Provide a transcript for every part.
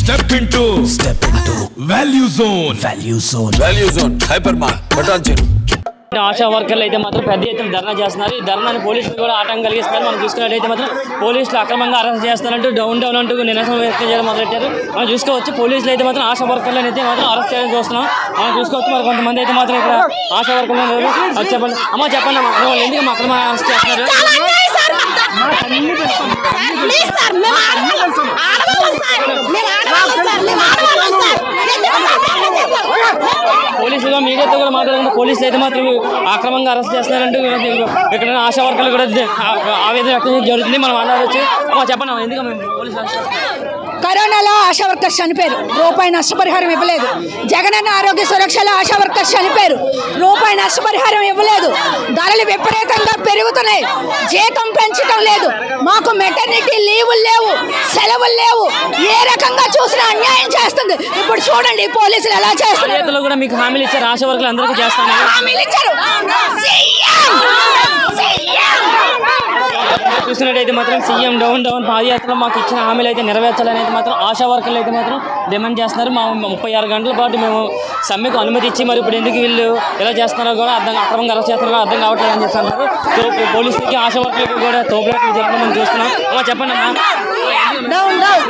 Step into step into value zone value zone value zone hypermart బటాన్ చెరు ఆశా వర్కర్లు అయితే మాత్రం పెద్ద ఎత్తున ధర్నా చేస్తున్నారు ఈ ధర్నాన్ని పోలీసులు కూడా ఆటంకం కలిగిస్తున్నారు మనం చూసుకున్నట్టయితే మాత్రం పోలీసులు అక్రమంగా అరెస్ట్ చేస్తారంటూ డౌన్ డౌన్ అంటూ నిరసన వ్యక్తం చేయడం మొదలెట్టారు మనం చూసుకోవచ్చు పోలీసులు అయితే మాత్రం ఆశా వర్కర్లను అయితే మాత్రం అరెస్ట్ చేయడం చూస్తున్నాం మనం చూసుకోవచ్చు మరి కొంతమంది అయితే మాత్రం ఇక్కడ ఆశా వర్కర్లు ఉన్నారు. అది చెప్పండి అమ్మ చెప్పండి అమ్మా వాళ్ళు ఎందుకు మా అక్రమ అరెస్ట్ చేస్తున్నారు ప్లీజ్ సార్ మేము ఆడవాళ్ళం ఆడవాళ్ళం సార్ మేము ఆడవాళ్ళం సార్ మేము ఆడవాళ్ళం సార్ పోలీసులు మీడియాతో కూడా మాట్లాడుకుంటే పోలీసులు అయితే మాత్రం అక్రమంగా అరెస్ట్ చేస్తున్నారంటూ ఇక్కడ ఆశా వర్కర్లు కూడా ఆ- ఆవేదన వ్యక్తం చేయడం జరుగుతుంది మనం మాట్లాడవచ్చు అమ్మా చెప్పండి అమ్మా, ఎందుకు మేము పోలీసులు అరెస్ట్ చేస్తున్నారు కరోనాలో ఆశా వర్కర్స్ చనిపోయారు రూపాయి నష్టపరిహారం ఇవ్వలేదు జగనన్న ఆరోగ్య సురక్షలో ఆశా వర్కర్స్ చనిపోయారు రూపాయి నష్టపరిహారం ఇవ్వలేదు ధరలు విపరీతంగా పెరుగుతున్నాయి జీతం పెంచడం లేదు మాకు మెటర్నిటీ లీవులు లేవు సెలవులు లేవు ఏ రకంగా చూసినా అన్యాయం చేస్తుంది ఇప్పుడు చూడండి పోలీసులు ఎలా చేస్తున్నారు పాదయాత్రలో కూడా మీకు హామీలు ఇచ్చారు ఆశా వర్కర్లు అందరికీ చేస్తాను హామీలు ఇచ్చారు సీఎం! సీఎం! చూసినట్టయితే మాత్రం సీఎం డౌన్ డౌన్ పాదయాత్రలో మాకు ఇచ్చిన హామీలు అయితే నెరవేర్చాలని అయితే మాత్రం ఆశా వర్కర్లు అయితే మాత్రం డిమాండ్ చేస్తున్నారు మా ముప్పై ఆరు గంటల పాటు మేము సమ్మెకు అనుమతి ఇచ్చి మరి ఇప్పుడు ఎందుకు వీళ్ళు ఎలా చేస్తున్నారో కూడా అర్థం అక్రమంగా అరెస్ట్ చేస్తున్నారో అర్థం కావట్లేదు అని చెప్తున్నారు తో- పోలీసులకి ఆశా వర్కర్లకి కూడా తోపులాట్లు జరగడం మనం చూస్తున్నాం అమ్మా చెప్పండి అమ్మా డౌన్ డౌన్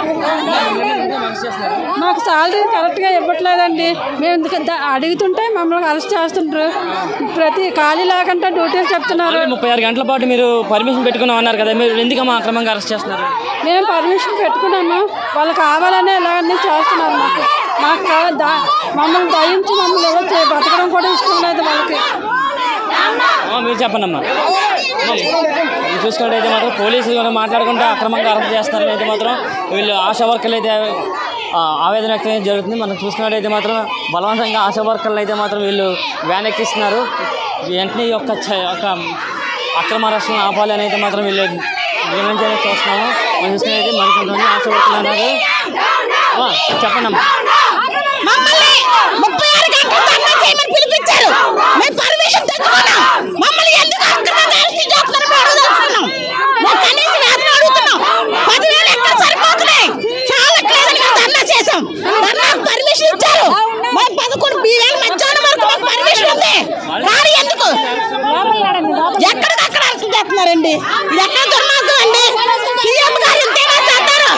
మాకు సాలరీ కరెక్ట్గా ఇవ్వట్లేదండి మేము ఎందుకు ద- అడుగుతుంటే మమ్మల్ని అరెస్ట్ చేస్తుంటారు ప్రతి ఖాళీ లేకుండా డ్యూటీలు చెప్తున్నారు ఆల్రెడీ ముప్పై ఆరు గంటల పాటు మీరు పర్మిషన్ పెట్టుకున్నాం అన్నారు కదా మీరు ఎందుకమ్మా అక్రమంగా అరెస్ట్ చేస్తున్నారు మేము పర్మిషన్ పెట్టుకున్నాము వాళ్ళు కావాలనే ఇలాగన్నీ చేస్తున్నారు మాకు మాకు కా- దా- మమ్మల్ని దయించి మమ్మల్ని ఎవరు చే- బతకడం కూడా ఇష్టం లేదు వాళ్ళకి అమ్మా, మీరు చెప్పండి అమ్మా అమ్మా, మీరు చూసుకున్నట్టయితే మాత్రం పోలీసులు కూడా మాట్లాడుకుంటే అక్రమంగా అరెస్ట్ చేస్తారని అయితే మాత్రం వీళ్ళు ఆశా వర్కర్లు అయితే ఆ, ఆవేదన వ్యక్తం చేయడం జరుగుతుంది మనం చూసుకున్నట్టయితే మాత్రం బలవంతంగా ఆశా వర్కర్లు అయితే మాత్రం వీళ్ళు వ్యాన్ ఎక్కిస్తున్నారు వెంటనే ఈ యొక్క చ- యొక్క అక్రమ అరెస్టులను ఆపాలి అని అయితే మాత్రం వీళ్ళు డిమాండ్ చేయడం చూస్తున్నాము మనం చూసుకున్నట్టయితే మరికొంతమంది ఆశా వర్కర్లు ఉన్నారు అమ్మా, చెప్పండి అమ్మా మమ్మల్ని ముప్పై ఆరు గంటలు ధర్నా చేయమని పిలిపించారు మేము పర్మిషన్ తెచ్చుకున్నాం మమ్మల్ని ఎందుకు అక్రమంగా అరెస్ట్ చేస్తున్నారో మేము అడగదలుచుకున్నాం మేము కనీస వేతనం అడుగుతున్నాం పదివేలు ఎక్కడ సరిపోతున్నాయి చాలట్లేదని మేము ధర్నా చేసాం ధర్నా పర్మిషన్ ఇచ్చారు మేము పదకొండు వేల మధ్యాహ్నం వరకు మాకు పర్మిషన్ ఉంది కానీ ఎందుకు ఎక్కడికక్కడ అరెస్ట్ చేస్తున్నారండి ఇది ఎక్కడ దుర్మార్గం అండి సీఎం గారు ఇంతేనా చేస్తారు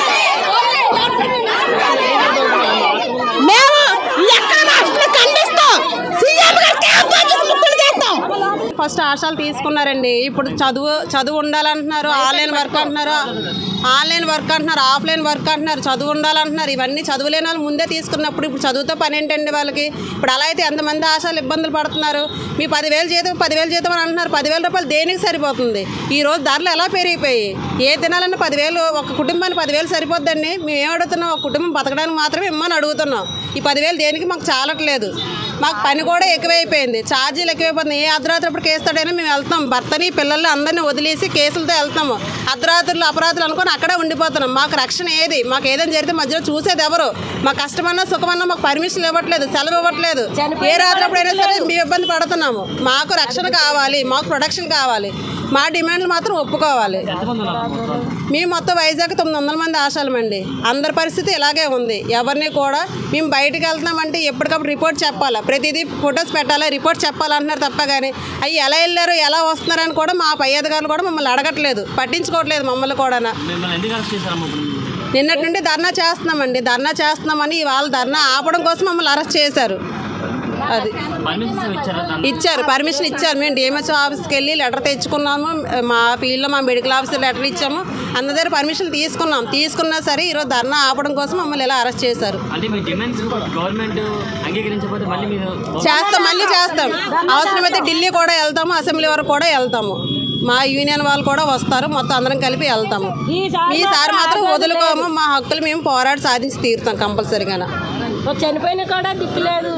మేము ఎక్కడ రాష్ట్రం ఖండిస్తాం సీఎం గారికి ఆపోజిట్ ముక్కులు చేస్తాం ఫస్ట్ ఆశాలు తీసుకున్నారండి ఇప్పుడు చదువు చదువు ఉండాలంటున్నారు ఆన్లైన్ వర్క్ అంటున్నారు ఆన్లైన్ వర్క్ అంటున్నారు ఆఫ్లైన్ వర్క్ అంటున్నారు చదువు ఉండాలంటున్నారు ఇవన్నీ చదువులేని వాళ్ళు ముందే తీసుకున్నప్పుడు ఇప్పుడు చదువుతో పని ఏంటండి వాళ్ళకి ఇప్పుడు అలా అయితే ఎంతమంది ఆశాలు ఇబ్బందులు పడుతున్నారు మీ పదివేలు జీతం పదివేలు జీతం అని అంటున్నారు పదివేల రూపాయలు దేనికి సరిపోతుంది ఈ రోజు ధరలు ఎలా పెరిగిపోయి ఏ తినాలన్నా పదివేలు ఒక కుటుంబానికి పదివేలు సరిపోద్దండి మేము ఏం అడుగుతున్నాం ఒక కుటుంబం బతకడానికి మాత్రమే ఇమ్మని అడుగుతున్నాం ఈ పదివేలు దేనికి మాకు చాలట్లేదు మాకు పని కూడా ఎక్కువైపోయింది ఛార్జీలు ఎక్కువైపోతున్నాయి ఏ అర్ధరాత్రి ఇప్పుడు కేస్తాడైనా మేము వెళ్తాం భర్తని పిల్లల్ని అందరినీ వదిలేసి కేసులతో వెళ్తాము అర్ధరాత్రులు అపరాత్రులు అనుకొని అక్కడే ఉండిపోతున్నాం మాకు రక్షణ ఏది మాకు ఏదైనా జరిగితే మధ్యలో చూసేది ఎవరు మా కష్టమన్నా సుఖమన్నా మాకు పర్మిషన్ ఇవ్వట్లేదు సెలవు ఇవ్వట్లేదు ఏ రాత్రి అప్పుడైనా సరే మేము ఇబ్బంది పడుతున్నాము మాకు రక్షణ కావాలి మాకు ప్రొడక్షన్ కావాలి మా డిమాండ్లు మాత్రం ఒప్పుకోవాలి మేము మొత్తం వైజాగ్ తొమ్మిది వందల మంది ఆశాలమండి అందరి పరిస్థితి ఇలాగే ఉంది ఎవరిని కూడా మేము బయటికి వెళ్తున్నామంటే ఎప్పటికప్పుడు రిపోర్ట్ చెప్పాలా ప్రతిదీ ఫొటోస్ పెట్టాలా రిపోర్ట్ చెప్పాలంటున్నారు తప్ప కానీ అవి ఎలా వెళ్ళారు ఎలా వస్తున్నారని కూడా మా పై అధికారులు కూడా మమ్మల్ని అడగట్లేదు పట్టించుకోవట్లేదు మమ్మల్ని కూడా మిమ్మల్ని ఎందుకు అరెస్ట్ చేశారమ్మా ఇప్పుడు నిన్నటి నుండి ధర్నా చేస్తున్నామండి ధర్నా చేస్తున్నామని ఇవాళ ధర్నా ఆపడం కోసం మమ్మల్ని అరెస్ట్ చేశారు అది పర్మిషన్ ఇచ్చారా దాన్ని? ఇచ్చారు పర్మిషన్ ఇచ్చారు మేము డిఎంహెచ్ ఆఫీస్కి వెళ్ళి లెటర్ తెచ్చుకున్నాము మా ఫీల్డ్లో మా మెడికల్ ఆఫీసర్ లెటర్ ఇచ్చాము అందరి దగ్గర పర్మిషన్ తీసుకున్నాం తీసుకున్నా సరే ఈరోజు ధర్నా ఆపడం కోసం మమ్మల్ని ఇలా అరెస్ట్ చేశారు అంటే మీ డిమాండ్స్ గవర్నమెంట్ అంగీకరించకపోతే మళ్ళీ మీరు చేస్తాం మళ్ళీ చేస్తాం అవసరమైతే ఢిల్లీ కూడా వెళ్తాము అసెంబ్లీ వరకు కూడా వెళ్తాము మా యూనియన్ వాళ్ళు కూడా వస్తారు మొత్తం అందరం కలిపి వెళ్తాము ఈసారి మాత్రం వదులుకోము మా హక్కులు మేము పోరాడి సాధించి తీరుతాం కంపల్సరీగా చనిపోయిన కూడా దిక్కులేదు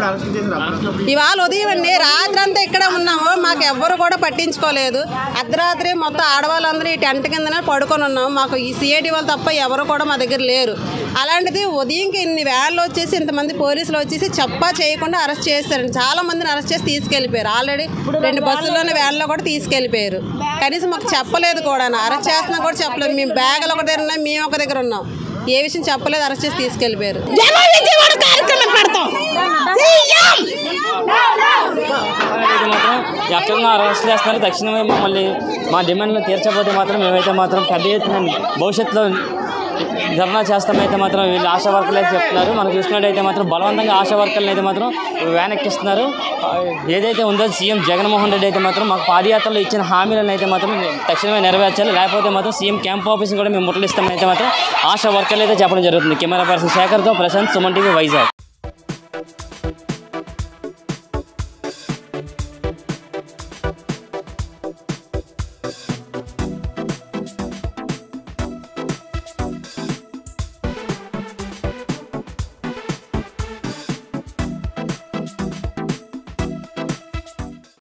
ఇవాళ ఉదయం అండి రాత్రి అంతా ఇక్కడ ఉన్నాము మాకు ఎవ్వరు కూడా పట్టించుకోలేదు అర్ధరాత్రి మొత్తం ఆడవాళ్ళందరూ ఈ టెంట్ కిందనే పడుకొని ఉన్నాము మాకు ఈ సిఐటి వాళ్ళు తప్ప ఎవరు కూడా మా దగ్గర లేరు అలాంటిది ఉదయంకి ఇన్ని వ్యాన్లు వచ్చేసి ఇంతమంది పోలీసులు వచ్చేసి చెప్పా చేయకుండా అరెస్ట్ చేశారండి చాలా మందిని అరెస్ట్ చేసి తీసుకెళ్ళిపోయారు ఆల్రెడీ రెండు బస్సుల్లోని వ్యాన్లో కూడా తీసుకెళ్ళిపోయారు కనీసం మాకు చెప్పలేదు కూడా అరెస్ట్ చేస్తున్నా కూడా చెప్పలేదు మేము బ్యాగులు ఒక దగ్గర ఉన్నాం మేము ఒక దగ్గర ఉన్నాం ఏ విషయం చెప్పలేదు అరెస్ట్ చేసి తీసుకెళ్ళిపోయారు జన విజయవాడ కార్యక్రమం పెడతాం సీఎం అయితే మాత్రం యాక్చువల్గా అరెస్ట్ చేస్తున్నారు తక్షణమే మమ్మల్ని మా డిమాండ్లు తీర్చకపోతే మాత్రం మేమైతే మాత్రం పెద్ద ఎత్తున భవిష్యత్తులో ధర్నా చేస్తామైతే మాత్రం వీళ్ళు ఆశా వర్కర్లు అయితే చెప్తున్నారు మనం చూసుకున్నట్టయితే మాత్రం బలవంతంగా ఆశా వర్కర్లు అయితే మాత్రం వ్యాన్ ఎక్కిస్తున్నారు ఆ, ఏదైతే ఉందో సీఎం జగన్మోహన్ రెడ్డి అయితే మాత్రం మాకు పాదయాత్రలో ఇచ్చిన హామీలను అయితే మాత్రం తక్షణమే నెరవేర్చాలి లేకపోతే మాత్రం సీఎం క్యాంప్ ఆఫీస్ని కూడా మేము ముట్టలిస్తామైతే మాత్రం ఆశా వర్కర్లు అయితే చెప్పడం జరుగుతుంది కెమెరా పర్సన్ శేఖర్తో ప్రశాంత్ సుమన్ టీవీ వైజాగ్